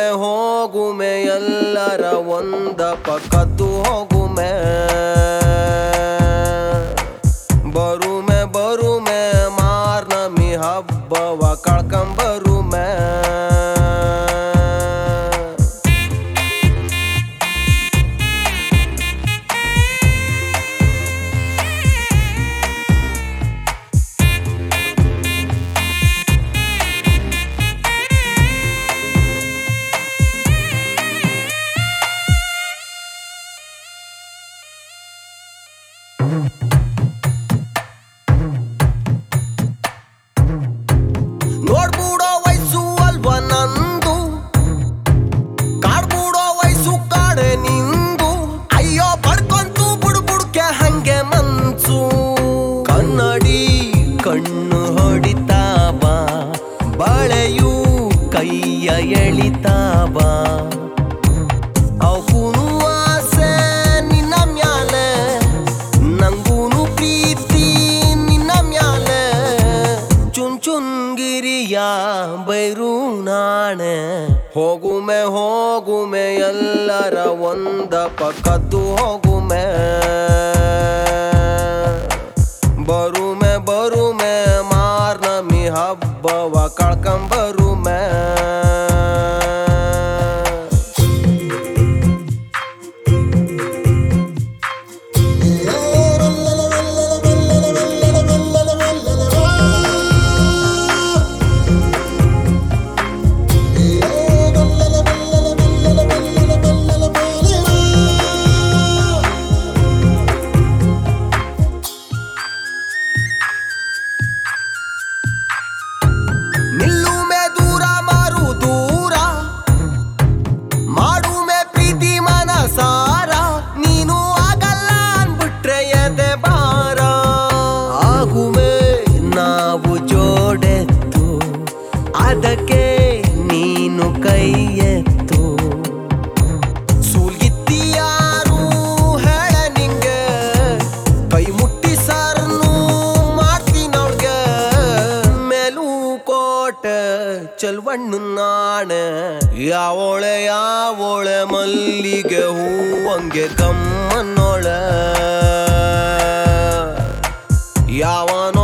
ಹೋಗುಮೆ ಎಲ್ಲರ ಒಂದ ಪಕ್ಕದ್ದು ಹೋಗುಮೆ ಬರುಮೆ ಬರುಮೆ ಮಾರ್ನಮಿ ಹಬ್ಬವ ಕಳ್ಕೊಂಬರುಮೆ ನೋಡ್ಬಿಡೋ ವಯಸ್ಸು ಅಲ್ವ ನಂದು ಕಾಡ್ಬಿಡೋ ವಯಸ್ಸು ಕಾಡೆ ನಿಂದು ಅಯ್ಯೋ ಪಡ್ಕೊಂತು ಬುಡ್ಬುಡ್ಕೆ ಹಂಗೆ ಮನ್ಸು ಕನ್ನಡಿ ಕಣ್ಣು ಹೊಡಿತಾ ಬಾ ಬಳೆಯು ಕೈಯ ಎಳಿತಾ ಬಾ ಅವಕೂನು ಆಸೆ ನಿನ್ನ ಮ್ಯಾಲೆ ನಂಗೂನು ಪ್ರೀತಿ ನಿನ್ನ ಮ್ಯಾಲೆ ಚುನ್ ಚುನ್ಗಿರಿಯ ಬೈರು ನಾಣೆ ಹೋಗುಮೆ ಹೋಗುಮೆ ಎಲ್ಲರ ಒಂದ ಪಕ್ಕದ್ದು ಹೋಗುಮೆ ಬರುಮೆ ಬರುಮೆ ಮಾರ್ನಮಿ ಹಬ್ಬವ ಕಳ್ಕೊಂಬರುಮೆ ನಿಲ್ಲುಮೆ ದೂರ ಮಾರು ದೂರ ಮಾಡುಮೆ ಪ್ರೀತಿ ಮನಸಾರ ನೀನು ಆಗಲ್ಲ ಅನ್ಬಿಟ್ರೆ ಎದೆ ಬಾರ ಆಗುವೆ ನಾವು ಜೋಡೆತ್ತು ಅದಕ್ಕೆ ನೀನು ಕೈ ಎತ್ತು ಸೂಲ್ಗಿತ್ತಿ ಯಾರು ಹೇಳ ನಿಂಗೆ ಕೈ ಮುಟ್ಟಿ ಸರ್ನು ಮಾಡ್ತೀನವ್ಳ್ಗೆ ಮೇಲೂ ಕೋಟೆ ಚೆಲ್ವಣ್ಣು ನಾಣೆ ಯಾವೋಳೆ ಯಾವೋಳೆ ಮಲ್ಲಿಗೆ ಹೂವಂಗೆ ಕಮ್ಮನ್ನೋಳೆ ಯಾವನೋ